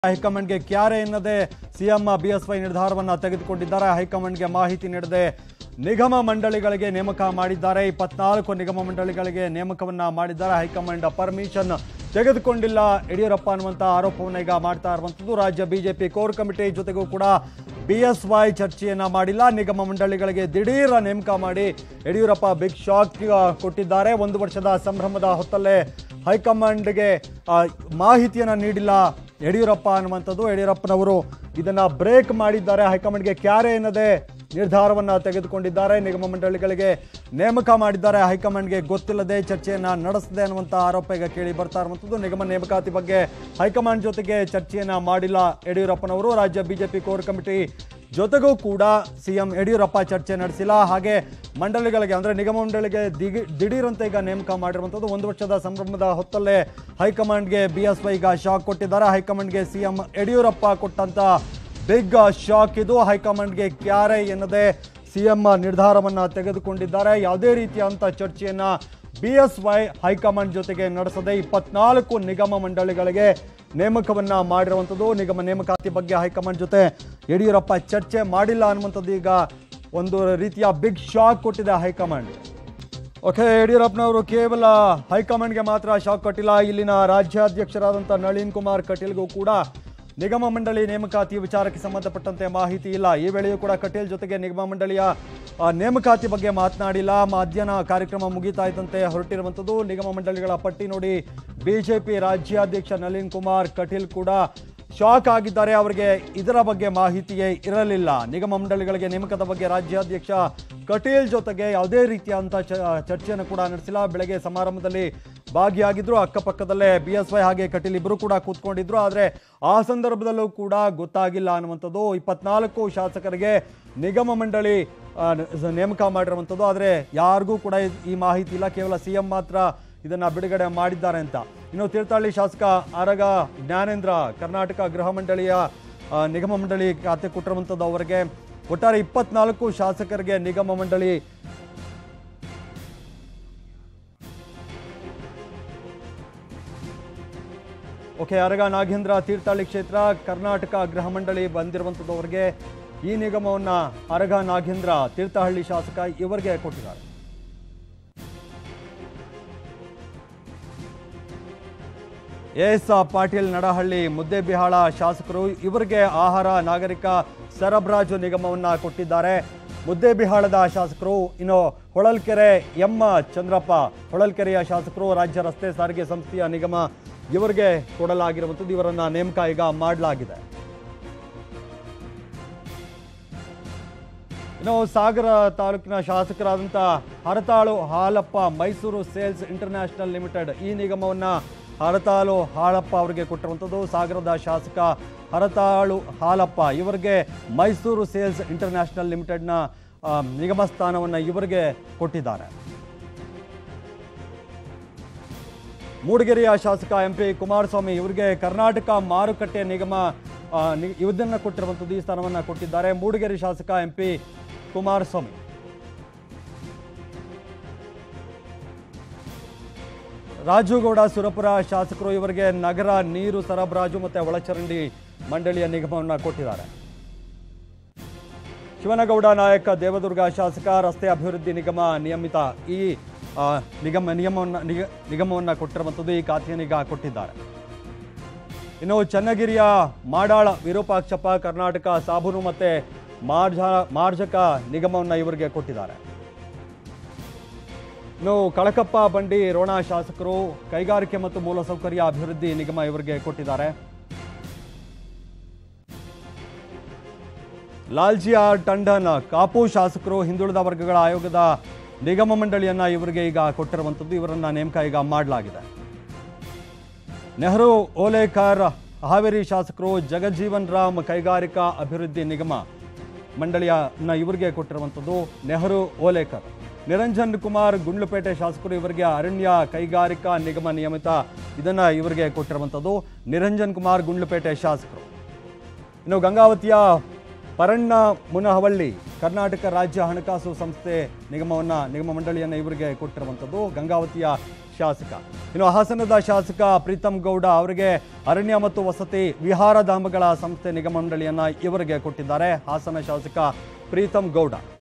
ಹೈಕಮಾಂಡ್ಗೆ ಕ್ಯಾರೆ ಎನ್ನದೆ CM BSY ನಿರ್ಧಾರವನ್ನ ತೆಗೆದುಕೊಂಡಿದ್ದಾರೆ ಹೈಕಮಾಂಡ್ಗೆ ಮಾಹಿತಿ ನೀಡದೆ ನಿಗಮ ಮಂಡಳಿಗಳಿಗೆ ನೇಮಕ ಮಾಡಿದ್ದಾರೆ ಇಪ್ಪತ್ನಾಲ್ಕು ನಿಗಮ ಮಂಡಳಿಗಳಿಗೆ ನೇಮಕವನ್ನ ಮಾಡಿದ್ದಾರೆ ಹೈಕಮಾಂಡ್ ಪರ್ಮಿಷನ್ ತೆಗೆದುಕೊಂಡಿಲ್ಲ ಯಡಿಯೂರಪ್ಪ ಅನ್ನುವಂಥ ಆರೋಪವನ್ನ ಈಗ ಮಾಡ್ತಾ ಇರುವಂಥದ್ದು ರಾಜ್ಯ ಬಿಜೆಪಿ ಕೋರ್ ಕಮಿಟಿ ಜೊತೆಗೂ ಕೂಡ ಬಿಎಸ್ವೈ ಚರ್ಚೆಯನ್ನ ಮಾಡಿಲ್ಲ ನಿಗಮ ಮಂಡಳಿಗಳಿಗೆ ದಿಢೀರ ನೇಮಕ ಮಾಡಿ ಯಡಿಯೂರಪ್ಪ ಬಿಗ್ ಶಾಕ್ ಕೊಟ್ಟಿದ್ದಾರೆ ಒಂದು ವರ್ಷದ ಸಂಭ್ರಮದ ಹೊತ್ತಲ್ಲೇ ಹೈಕಮಾಂಡ್ಗೆ ಆ, ಮಾಹಿತಿಯನ್ನ ನೀಡಿಲ್ಲ ಯಡಿಯೂರಪ್ಪ ಅನ್ನುವಂಥದ್ದು ಯಡಿಯೂರಪ್ಪನವರು ಇದನ್ನ ಬ್ರೇಕ್ ಮಾಡಿದ್ದಾರೆ ಹೈಕಮಾಂಡ್ಗೆ ಕ್ಯಾರೆ ಎನ್ನದೆ ನಿರ್ಧಾರವನ್ನ ತೆಗೆದುಕೊಂಡಿದ್ದಾರೆ ನಿಗಮ ಮಂಡಳಿಗಳಿಗೆ ನೇಮಕ ಮಾಡಿದ್ದಾರೆ ಹೈಕಮಾಂಡ್ಗೆ ಗೊತ್ತಿಲ್ಲದೆ ಚರ್ಚೆಯನ್ನ ನಡೆಸಿದೆ ಅನ್ನುವಂಥ ಆರೋಪ ಈಗ ಕೇಳಿ ಬರ್ತಾ ಇರುವಂಥದ್ದು ನಿಗಮ ನೇಮಕಾತಿ ಬಗ್ಗೆ ಹೈಕಮಾಂಡ್ ಜೊತೆಗೆ ಚರ್ಚೆಯನ್ನ ಮಾಡಿಲ್ಲ ಯಡಿಯೂರಪ್ಪನವರು ರಾಜ್ಯ ಬಿಜೆಪಿ ಕೋರ್ ಕಮಿಟಿ ಜೊತೆಗೂ ಕೂಡ ಸಿಎಂ ಯಡಿಯೂರಪ್ಪ ಚರ್ಚೆ ನಡೆಸಿಲ್ಲ ಹಾಗೆ ಮಂಡಳಿಗಳಿಗೆ ಅಂದ್ರೆ ನಿಗಮ ಮಂಡಳಿಗೆ ದಿಗಿ ದಿಢೀರಂತೆ ಈಗ ನೇಮಕ ಮಾಡಿರುವಂಥದ್ದು ಒಂದು ವರ್ಷದ ಸಂಭ್ರಮದ ಹೊತ್ತಲ್ಲೇ ಹೈಕಮಾಂಡ್ಗೆ ಬಿ ಎಸ್ ವೈ ಈಗ ಶಾಕ್ ಕೊಟ್ಟಿದ್ದಾರೆ ಹೈಕಮಾಂಡ್ಗೆ ಸಿಎಂ ಯಡಿಯೂರಪ್ಪ ಕೊಟ್ಟಂತ ಬಿಗ್ ಶಾಕ್ ಇದು ಹೈಕಮಾಂಡ್ಗೆ ಕ್ಯಾರೆ ಎನ್ನದೆ ಸಿಎಂ ನಿರ್ಧಾರವನ್ನ ತೆಗೆದುಕೊಂಡಿದ್ದಾರೆ ಯಾವುದೇ ರೀತಿಯಂತ ಚರ್ಚೆಯನ್ನ ಬಿ ಎಸ್ ವೈ ಹೈಕಮಾಂಡ್ ಜೊತೆಗೆ ನಡೆಸದೆ ಇಪ್ಪತ್ನಾಲ್ಕು ನಿಗಮ ಮಂಡಳಿಗಳಿಗೆ ನೇಮಕವನ್ನ ಮಾಡಿರುವಂಥದ್ದು ನಿಗಮ ನೇಮಕಾತಿ ಬಗ್ಗೆ ಹೈಕಮಾಂಡ್ ಜೊತೆ ಯಡಿಯೂರಪ್ಪ ಚರ್ಚೆ ಮಾಡಿಲ್ಲ ಅನ್ನುವಂಥದ್ದು ಈಗ ಒಂದು ರೀತಿಯ ಬಿಗ್ ಶಾಕ್ ಕೊಟ್ಟಿದೆ ಹೈಕಮಾಂಡ್ ಓಕೆ ಯಡಿಯೂರಪ್ಪನವರು ಕೇವಲ ಹೈಕಮಾಂಡ್ಗೆ ಮಾತ್ರ ಶಾಕ್ ಕೊಟ್ಟಿಲ್ಲ ಇಲ್ಲಿನ ರಾಜ್ಯಾಧ್ಯಕ್ಷರಾದಂಥ ನಳಿನ್ ಕುಮಾರ್ ಕಟೀಲ್ಗೂ ಕೂಡ ನಿಗಮ ಮಂಡಳಿ ನೇಮಕಾತಿ ವಿಚಾರಕ್ಕೆ ಸಂಬಂಧಪಟ್ಟಂತೆ ಮಾಹಿತಿ ಇಲ್ಲ ಈ ವೇಳೆಯೂ ಕೂಡ ಕಟೀಲ್ ಜೊತೆಗೆ ನಿಗಮ ಮಂಡಳಿಯ ಆ, ನೇಮಕಾತಿ ಬಗ್ಗೆ ಮಾತನಾಡಿಲ್ಲ ಮಧ್ಯಾಹ್ನ ಕಾರ್ಯಕ್ರಮ ಮುಗಿತಾ ಇದ್ದಂತೆ ಹೊರಟಿರುವಂಥದ್ದು ನಿಗಮ ಮಂಡಳಿಗಳ ಪಟ್ಟಿ ನೋಡಿ ಬಿಜೆಪಿ ರಾಜ್ಯಾಧ್ಯಕ್ಷ ನಳಿನ್ ಕುಮಾರ್ ಕಟೀಲ್ ಕೂಡ ಶಾಕ್ ಆಗಿದ್ದಾರೆ ಅವರಿಗೆ ಇದರ ಬಗ್ಗೆ ಮಾಹಿತಿಯೇ ಇರಲಿಲ್ಲ ನಿಗಮ ಮಂಡಳಿಗಳಿಗೆ ನೇಮಕದ ಬಗ್ಗೆ ರಾಜ್ಯಾಧ್ಯಕ್ಷ ಕಟೀಲ್ ಜೊತೆಗೆ ಯಾವುದೇ ರೀತಿಯಾದಂಥ ಚ- ಚರ್ಚೆಯನ್ನು ಕೂಡ ನಡೆಸಿಲ್ಲ ಬೆಳಗ್ಗೆ ಸಮಾರಂಭದಲ್ಲಿ ಭಾಗಿಯಾಗಿದ್ರು ಅಕ್ಕಪಕ್ಕದಲ್ಲೇ ಬಿ ಎಸ್ ವೈ ಹಾಗೆ ಕಟೀಲ್ ಇಬ್ಬರು ಕೂಡ ಕೂತ್ಕೊಂಡಿದ್ರು ಆದರೆ ಆ ಸಂದರ್ಭದಲ್ಲೂ ಕೂಡ ಗೊತ್ತಾಗಿಲ್ಲ ಅನ್ನುವಂಥದ್ದು ಇಪ್ಪತ್ನಾಲ್ಕು ಶಾಸಕರಿಗೆ ನಿಗಮ ಮಂಡಳಿ ಆ, ನ- ನೇಮಕ ಮಾಡಿರುವಂಥದ್ದು ಆದರೆ ಯಾರಿಗೂ ಕೂಡ ಇದ್- ಈ ಮಾಹಿತಿ ಇಲ್ಲ ಕೇವಲ ಸಿ ಎಂ ಮಾತ್ರ ಇದನ್ನ ಬಿಡುಗಡೆ ಮಾಡಿದ್ದಾರೆ ಅಂತ ಇನ್ನು ತೀರ್ಥಹಳ್ಳಿ ಶಾಸಕ ಆರಗ ಜ್ಞಾನೇಂದ್ರ ಕರ್ನಾಟಕ ಗೃಹ ಮಂಡಳಿಯ ಆ, ನಿಗಮ ಮಂಡಳಿ ಖಾತೆ ಕೊಟ್ಟಿರುವಂಥದ್ದು ಅವರಿಗೆ ಒಟ್ಟಾರೆ ಇಪ್ಪತ್ನಾಲ್ಕು ಶಾಸಕರಿಗೆ ನಿಗಮ ಮಂಡಳಿ ಓಕೆ ಅರಗ ನಾಗೇಂದ್ರ ತೀರ್ಥಹಳ್ಳಿ ಕ್ಷೇತ್ರ ಕರ್ನಾಟಕ ಗೃಹ ಮಂಡಳಿ ಬಂದಿರುವಂಥದ್ದು ಅವರಿಗೆ ಈ ನಿಗಮವನ್ನ ಅರಗ ನಾಗೇಂದ್ರ ತೀರ್ಥಹಳ್ಳಿ ಶಾಸಕ ಇವರಿಗೆ ಕೊಟ್ಟಿದ್ದಾರೆ ಎಸ್ ಪಾಟೀಲ್ ನಡಹಳ್ಳಿ ಮುದ್ದೇಬಿಹಾಳ ಶಾಸಕರು ಇವರಿಗೆ ಆಹಾರ ನಾಗರಿಕ ಸರಬರಾಜು ನಿಗಮವನ್ನ ಕೊಟ್ಟಿದ್ದಾರೆ ಮುದ್ದೇಬಿಹಾಳದ ಶಾಸಕರು ಇನ್ನು ಹೊಳಲ್ಕೆರೆ ಎಂ ಚಂದ್ರಪ್ಪ ಹೊಳಲ್ಕೆರೆಯ ಶಾಸಕರು ರಾಜ್ಯ ರಸ್ತೆ ಸಾರಿಗೆ ಸಂಸ್ಥೆಯ ನಿಗಮ ಇವರಿಗೆ ಕೊಡಲಾಗಿರುವಂಥದ್ದು ಇವರನ್ನ ನೇಮಕ ಈಗ ಮಾಡಲಾಗಿದೆ ಇನ್ನು ಸಾಗರ ತಾಲೂಕಿನ ಶಾಸಕರಾದಂಥ Haratalu Halappa Mysore sales international limited ಈ ನಿಗಮವನ್ನ ಹರತಾಳು ಹಾಲಪ್ಪ ಅವರಿಗೆ ಕೊಟ್ಟಿರುವಂಥದ್ದು ಸಾಗರದ ಶಾಸಕ ಹರತಾಳು ಹಾಲಪ್ಪ ಇವರಿಗೆ ಮೈಸೂರು ಸೇಲ್ಸ್ ಇಂಟರ್ನ್ಯಾಷನಲ್ ಲಿಮಿಟೆಡ್ನ ಆ, ನಿಗಮ ಸ್ಥಾನವನ್ನು ಇವರಿಗೆ ಕೊಟ್ಟಿದ್ದಾರೆ ಮೂಡಿಗೆರೆಯ ಶಾಸಕ ಎಂ ಪಿ ಕುಮಾರಸ್ವಾಮಿ ಇವರಿಗೆ ಕರ್ನಾಟಕ ಮಾರುಕಟ್ಟೆ ನಿಗಮ ಆ, ನಿ- ಇದನ್ನ ಕೊಟ್ಟಿರುವಂಥದ್ದು ಈ ಸ್ಥಾನವನ್ನು ಕೊಟ್ಟಿದ್ದಾರೆ ಮೂಡಿಗೆರೆ ಶಾಸಕ ಎಂ ಪಿ ಕುಮಾರಸ್ವಾಮಿ ರಾಜುಗೌಡ ಸುರಪುರ ಶಾಸಕರು ಇವರಿಗೆ ನಗರ ನೀರು ಸರಬರಾಜು ಮತ್ತು ಒಳಚರಂಡಿ ಮಂಡಳಿಯ ನಿಗಮವನ್ನು ಕೊಟ್ಟಿದ್ದಾರೆ ಶಿವನಗೌಡ ನಾಯಕ ದೇವದುರ್ಗ ಶಾಸಕ ರಸ್ತೆ ಅಭಿವೃದ್ಧಿ ನಿಗಮ ನಿಯಮಿತ ಈ ಆ, ನಿಗಮ ನಿಯಮವನ್ನು ನಿಗ ನಿಗಮವನ್ನು ಕೊಟ್ಟಿರುವಂಥದ್ದು ಈ ಖಾತೆಯನ್ನೀಗ ಕೊಟ್ಟಿದ್ದಾರೆ ಇನ್ನು ಚನ್ನಗಿರಿಯ ಮಾಡಾಳ ವಿರೂಪಾಕ್ಷಪ್ಪ ಕರ್ನಾಟಕ ಸಾಬೂನು ಮತ್ತೆ ಮಾರ್ಜ ಮಾರ್ಜಕ ನಿಗಮವನ್ನು ಇವರಿಗೆ ಕೊಟ್ಟಿದ್ದಾರೆ ಇನ್ನು ಕಳಕಪ್ಪ ಬಂಡಿ ರೋಣ ಶಾಸಕರು ಕೈಗಾರಿಕೆ ಮತ್ತು ಮೂಲಸೌಕರ್ಯ ಅಭಿವೃದ್ಧಿ ನಿಗಮ ಇವರಿಗೆ ಕೊಟ್ಟಿದ್ದಾರೆ ಲಾಲ್ಜಿ ಆರ್ ಟಂಡನ್ ಕಾಪು ಶಾಸಕರು ಹಿಂದುಳಿದ ವರ್ಗಗಳ ಆಯೋಗದ ನಿಗಮ ಮಂಡಳಿಯನ್ನ ಇವರಿಗೆ ಈಗ ಕೊಟ್ಟಿರುವಂಥದ್ದು ಇವರನ್ನ ನೇಮಕ ಈಗ ಮಾಡಲಾಗಿದೆ ನೆಹರು ಓಲೇಕರ್ ಹಾವೇರಿ ಶಾಸಕರು ಜಗಜೀವನ್ ರಾಮ್ ಕೈಗಾರಿಕಾ ಅಭಿವೃದ್ಧಿ ನಿಗಮ ಮಂಡಳಿಯನ್ನ ಇವರಿಗೆ ಕೊಟ್ಟಿರುವಂಥದ್ದು ನೆಹರು ಓಲೇಕರ್ ನಿರಂಜನ್ ಕುಮಾರ್ ಗುಂಡ್ಲುಪೇಟೆ ಶಾಸಕರು ಇವರಿಗೆ ಅರಣ್ಯ ಕೈಗಾರಿಕಾ ನಿಗಮ ನಿಯಮಿತ ಇದನ್ನ ಇವರಿಗೆ ಕೊಟ್ಟಿರುವಂಥದ್ದು ನಿರಂಜನ್ ಕುಮಾರ್ ಗುಂಡ್ಲುಪೇಟೆ ಶಾಸಕರು ಇನ್ನು ಗಂಗಾವತಿಯ ಪರಣ್ಣ ಮುನಹವಳ್ಳಿ ಕರ್ನಾಟಕ ರಾಜ್ಯ ಹಣಕಾಸು ಸಂಸ್ಥೆ ನಿಗಮವನ್ನ ನಿಗಮ ಮಂಡಳಿಯನ್ನು ಇವರಿಗೆ ಕೊಟ್ಟಿರುವಂಥದ್ದು ಗಂಗಾವತಿಯ ಶಾಸಕ ಇನ್ನು ಹಾಸನದ ಶಾಸಕ ಪ್ರೀತಮ್ ಗೌಡ ಅವರಿಗೆ ಅರಣ್ಯ ಮತ್ತು ವಸತಿ ವಿಹಾರ ಧಾಮಗಳ ಸಂಸ್ಥೆ ನಿಗಮ ಮಂಡಳಿಯನ್ನ ಇವರಿಗೆ ಕೊಟ್ಟಿದ್ದಾರೆ ಹಾಸನ ಶಾಸಕ ಪ್ರೀತಮ್ ಗೌಡ